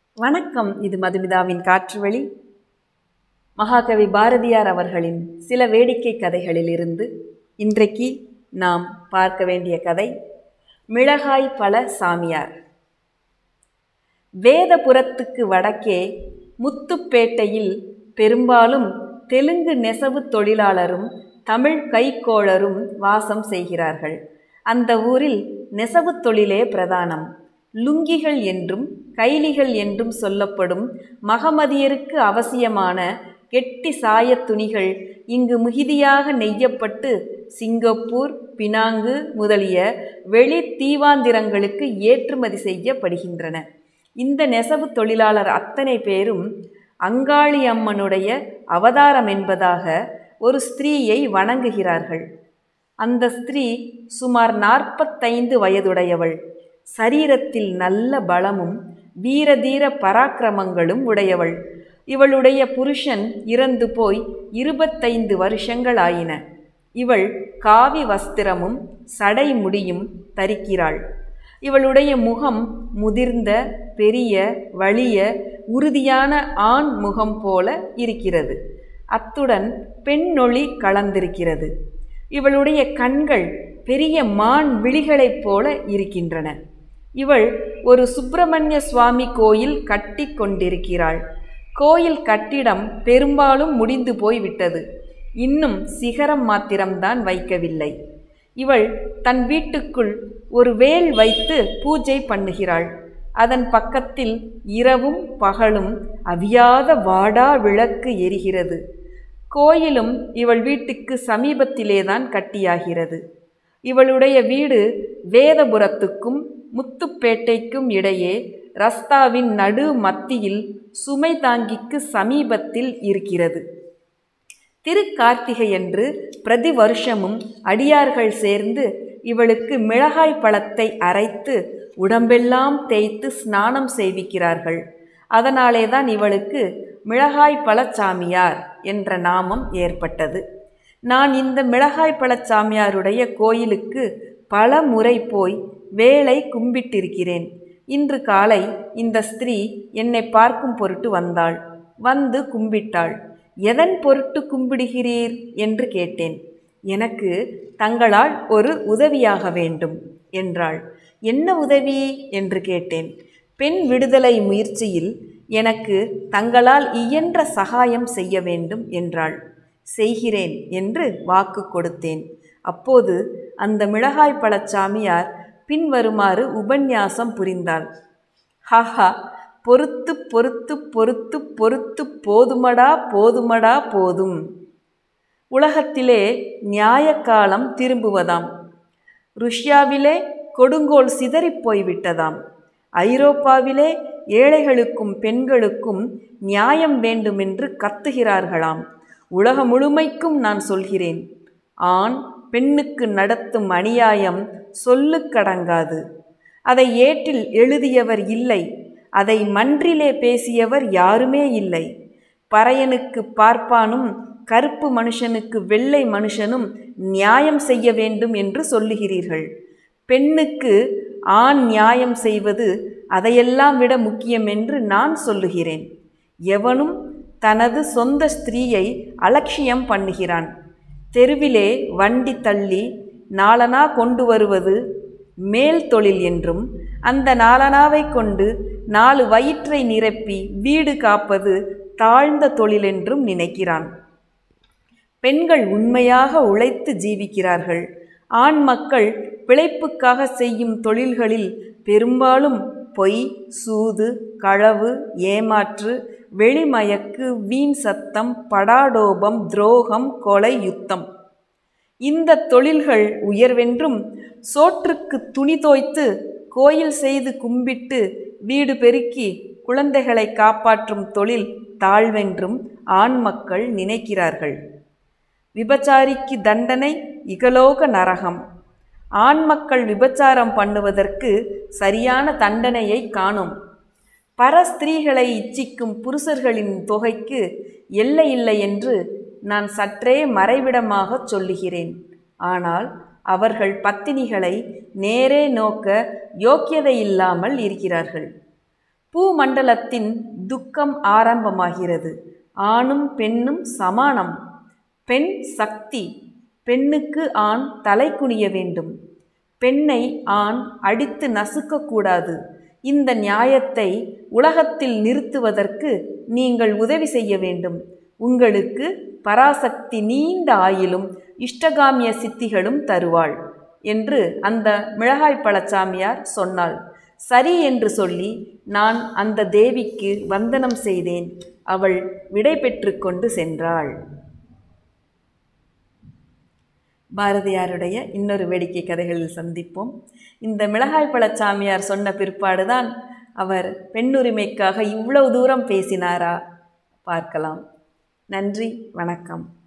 வணக்கம் இது மதுமிதாவின் காற்றுவழி மகாகவி பாரதியார் அவர்களின் சில வேடிக்கை கதைகளிலிருந்து இன்றைக்கு நாம் பார்க்க வேண்டிய கதை மிளகாய் பழ சாமியார் வேதபுரத்துக்கு வடக்கே முத்துப்பேட்டையில் பெரும்பாலும் தெலுங்கு நெசவு தொழிலாளரும் தமிழ் கைக்கோளரும் வாசம் செய்கிறார்கள் அந்த ஊரில் நெசவு தொழிலே பிரதானம் லுங்கிகள் என்றும் கைலிகள் என்றும் சொல்லப்படும் மகமதியருக்கு அவசியமான கெட்டி சாயத் துணிகள் இங்கு மிகுதியாக நெய்யப்பட்டு சிங்கப்பூர் பினாங்கு முதலிய வெளி தீவாந்திரங்களுக்கு ஏற்றுமதி செய்யப்படுகின்றன இந்த நெசவு தொழிலாளர் அத்தனை பேரும் அங்காளி அம்மனுடைய அவதாரம் என்பதாக ஒரு ஸ்திரீயை வணங்குகிறார்கள் அந்த ஸ்திரீ சுமார் நாற்பத்தைந்து வயதுடையவள் சரீரத்தில் நல்ல பலமும் வீரதீர பராக்கிரமங்களும் உடையவள் இவளுடைய புருஷன் இறந்து போய் இருபத்தைந்து வருஷங்கள் ஆயின இவள் காவி வஸ்திரமும் சடை முடியும் தரிக்கிறாள் இவளுடைய முகம் முதிர்ந்த பெரிய வலிய உறுதியான ஆண் முகம் போல இருக்கிறது அத்துடன் பெண்ணொளி கலந்திருக்கிறது இவளுடைய கண்கள் பெரிய மான் விழிகளைப் போல இருக்கின்றன இவள் ஒரு சுப்பிரமணிய சுவாமி கோயில் கட்டி கொண்டிருக்கிறாள் கோயில் கட்டிடம் பெரும்பாலும் முடிந்து போய்விட்டது இன்னும் சிகரம் மாத்திரம்தான் வைக்கவில்லை இவள் தன் வீட்டுக்குள் ஒரு வேல் வைத்து பூஜை பண்ணுகிறாள் அதன் பக்கத்தில் இரவும் பகலும் அவியாத வாடா விளக்கு எரிகிறது கோயிலும் இவள் வீட்டுக்கு சமீபத்திலேதான் கட்டியாகிறது இவளுடைய வீடு வேதபுரத்துக்கும் முத்துப்பேட்டைக்கும் இடையே ரஸ்தாவின் நடு மத்தியில் சுமை தாங்கிக்கு சமீபத்தில் இருக்கிறது திருக்கார்த்திகையன்று பிரதி வருஷமும் அடியார்கள் சேர்ந்து இவளுக்கு மிளகாய் பழத்தை அரைத்து உடம்பெல்லாம் தேய்த்து ஸ்நானம் செய்விக்கிறார்கள் அதனாலே தான் இவளுக்கு மிளகாய் பழச்சாமியார் என்ற நாமம் ஏற்பட்டது நான் இந்த மிளகாய் பழச்சாமியாருடைய கோயிலுக்கு பல முறை போய் வேலை கும்பிட்டிருக்கிறேன் இன்று காலை இந்த ஸ்திரீ என்னை பார்க்கும் பொருட்டு வந்தாள் வந்து கும்பிட்டாள் எதன் பொருட்டு கும்பிடுகிறீர் என்று கேட்டேன் எனக்கு தங்களால் ஒரு உதவியாக வேண்டும் என்றாள் என்ன உதவி என்று கேட்டேன் பெண் விடுதலை முயற்சியில் எனக்கு தங்களால் இயன்ற சகாயம் செய்ய வேண்டும் என்றாள் செய்கிறேன் என்று வாக்கு கொடுத்தேன் அப்போது அந்த மிளகாய் பழச்சாமியார் பின்வருமாறு உபன்யாசம் புரிந்தாள் ஹஹா பொறுத்து பொறுத்து பொறுத்து பொறுத்து போதுமடா போதுமடா போதும் உலகத்திலே நியாயக்காலம் திரும்புவதாம் ருஷ்யாவிலே கொடுங்கோல் சிதறிப் போய்விட்டதாம் ஐரோப்பாவிலே ஏழைகளுக்கும் பெண்களுக்கும் நியாயம் வேண்டுமென்று கத்துகிறார்களாம் உலகம் முழுமைக்கும் நான் சொல்கிறேன் ஆண் பெண்ணுக்கு நடத்தும் அநியாயம் சொல்லுக்கடங்காது அதை ஏட்டில் எழுதியவர் இல்லை அதை மன்றிலே பேசியவர் யாருமே இல்லை பறையனுக்கு பார்ப்பானும் கருப்பு மனுஷனுக்கு வெள்ளை மனுஷனும் நியாயம் செய்ய வேண்டும் என்று சொல்லுகிறீர்கள் பெண்ணுக்கு ஆண் நியாயம் செய்வது அதையெல்லாம் விட முக்கியம் என்று நான் சொல்லுகிறேன் எவனும் தனது சொந்த ஸ்திரீயை அலட்சியம் பண்ணுகிறான் தெருவிலே வண்டி தள்ளி நாலனா கொண்டு வருவது மேல் தொழில் என்றும் அந்த நாலனாவை கொண்டு நாலு வயிற்றை நிரப்பி வீடு காப்பது தாழ்ந்த தொழில் என்றும் நினைக்கிறான் பெண்கள் உண்மையாக உழைத்து ஜீவிக்கிறார்கள் ஆண் மக்கள் பிழைப்புக்காக செய்யும் தொழில்களில் பெரும்பாலும் பொய் சூது களவு ஏமாற்று வெளிமயக்கு வீண் சத்தம் படாடோபம் துரோகம் கொலை யுத்தம் இந்த தொழில்கள் உயர்வென்றும் சோற்றுக்கு துணி தோய்த்து கோயில் செய்து கும்பிட்டு வீடு பெருக்கி குழந்தைகளை காப்பாற்றும் தொழில் தாழ்வென்றும் ஆண் மக்கள் நினைக்கிறார்கள் விபச்சாரிக்கு தண்டனை இகலோக நரகம் ஆண் மக்கள் விபச்சாரம் பண்ணுவதற்கு சரியான தண்டனையை காணும் பர ஸ்திரீகளை இச்சிக்கும் புருஷர்களின் தொகைக்கு எல்லை இல்லை என்று நான் சற்றே மறைவிடமாகச் சொல்லுகிறேன் ஆனால் அவர்கள் பத்தினிகளை நேரே நோக்க யோக்கியதை இல்லாமல் இருக்கிறார்கள் பூமண்டலத்தின் துக்கம் ஆரம்பமாகிறது ஆணும் பெண்ணும் சமானம் பெண் சக்தி பெண்ணுக்கு ஆண் தலை குனிய வேண்டும் பெண்ணை ஆண் அடித்து நசுக்கக்கூடாது இந்த நியாயத்தை உலகத்தில் நிறுத்துவதற்கு நீங்கள் உதவி செய்ய வேண்டும் உங்களுக்கு பராசக்தி நீண்ட ஆயிலும் இஷ்டகாமிய சித்திகளும் தருவாள் என்று அந்த மிளகாய் பழச்சாமியார் சொன்னாள் சரி என்று சொல்லி நான் அந்த தேவிக்கு வந்தனம் செய்தேன் அவள் விடை பெற்று கொண்டு சென்றாள் பாரதியாருடைய இன்னொரு வேடிக்கை கதைகளில் சந்திப்போம் இந்த மிளகாய் பழச்சாமியார் சொன்ன பிற்பாடுதான் அவர் பெண்ணுரிமைக்காக இவ்வளவு தூரம் பேசினாரா பார்க்கலாம் நன்றி வணக்கம்